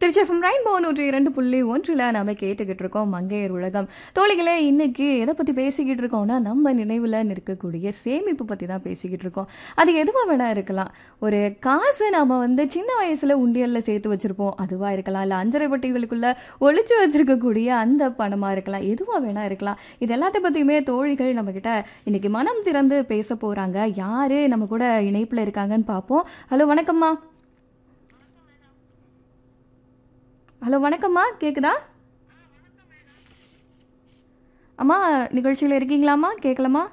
திருச்செஃபம் rainbow நூற்றி இரண்டு புள்ளி ஒன்றில் நாம கேட்டுக்கிட்டு இருக்கோம் மங்கையர் உலகம் தோழிகளே இன்னைக்கு எதை பற்றி பேசிக்கிட்டு இருக்கோம்னா நம்ம நினைவில் இருக்கக்கூடிய சேமிப்பு பற்றி தான் பேசிக்கிட்டு இருக்கோம் அது எதுவாக வேணா இருக்கலாம் ஒரு காசு நாம வந்து சின்ன வயசில் உண்டியலில் சேர்த்து வச்சுருப்போம் அதுவாக இருக்கலாம் இல்லை அஞ்சரை பட்டிகளுக்குள்ளே ஒளிச்சு வச்சிருக்கக்கூடிய அந்த பணமாக இருக்கலாம் எதுவாக வேணா இருக்கலாம் இது எல்லாத்த பற்றியுமே தோழிகள் நம்மக்கிட்ட இன்னைக்கு மனம் திறந்து பேச போகிறாங்க யார் நம்ம கூட இணைப்பில் இருக்காங்கன்னு பார்ப்போம் ஹலோ வணக்கம்மா ஹலோ வணக்கம்மா கேக்குதா அம்மா நிகழ்ச்சியில் இருக்கீங்களாம்மா கேட்கலாமா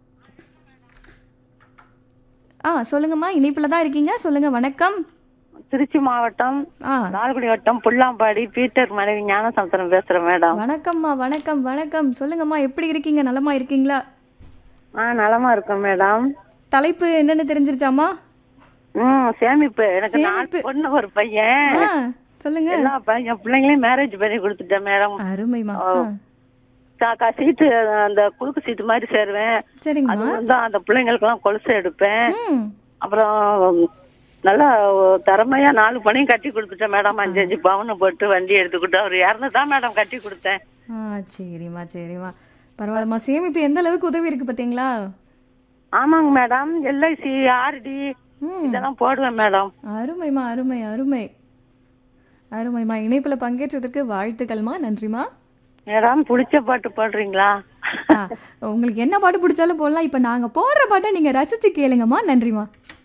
ஆ சொல்லுங்கம்மா இணைப்பில் தான் இருக்கீங்க சொல்லுங்க வணக்கம் திருச்சி மாவட்டம் ஆ லால்குடி வட்டம் புல்லாம்பாடி பீட்டர் மனைவி ஞானசமுத்திரம் பேசுறேன் மேடம் வணக்கம்மா வணக்கம் வணக்கம் சொல்லுங்கம்மா எப்படி இருக்கீங்க நலமா இருக்கீங்களா ஆ நலமா இருக்கேன் மேடம் தலைப்பு என்னன்னு தெரிஞ்சிருச்சாம்மா ம் சேமிப்பு எனக்கு சேமிப்பு. நாலு பொண்ணு ஒரு பையன் ஆ சொல்லுங்க எல்லா பையன் பிள்ளைங்களையும் மேரேஜ் பண்ணி கொடுத்துட்டேன் மேடம் அருமைமா ஓ. காக்கா சீட்டு அந்த குறுக்கு சீட்டு மாதிரி சேருவேன் அது சரிங்கம்மா வந்து அந்த பிள்ளைங்களுக்கு எல்லாம் கொலுசு எடுப்பேன் ம் அப்புறம் நல்லா திறமையா நாலு பணியும் கட்டி கொடுத்துட்டேன் மேடம் அஞ்சு அஞ்சு பவுன் போட்டு வண்டி எடுத்துக்கிட்டு அவர் இறந்து தான் மேடம் கட்டி கொடுத்தேன் ஆ சரிம்மா சரிம்மா பரவாயில்லம்மா சேமிப்பு எந்த அளவுக்கு உதவி இருக்கு பார்த்தீங்களா ஆமாங்க மேடம் எல்ஐசி ஆர்டி ம் இதெல்லாம் போடுவேன் மேடம் அருமைம்மா அருமை அருமை அருமைம்மா இணைப்பில் பங்கேற்றதற்கு வாழ்த்துக்கள்மா நன்றிம்மா மேடம் புடிச்ச பாட்டு பாடுறீங்களா ஆ, உங்களுக்கு என்ன பாட்டு பிடிச்சாலும் போடலாம் இப்போ நாங்கள் போடுற பாட்டை நீங்கள் ரசிச்சு கேளுங்கம்மா நன்றிம்மா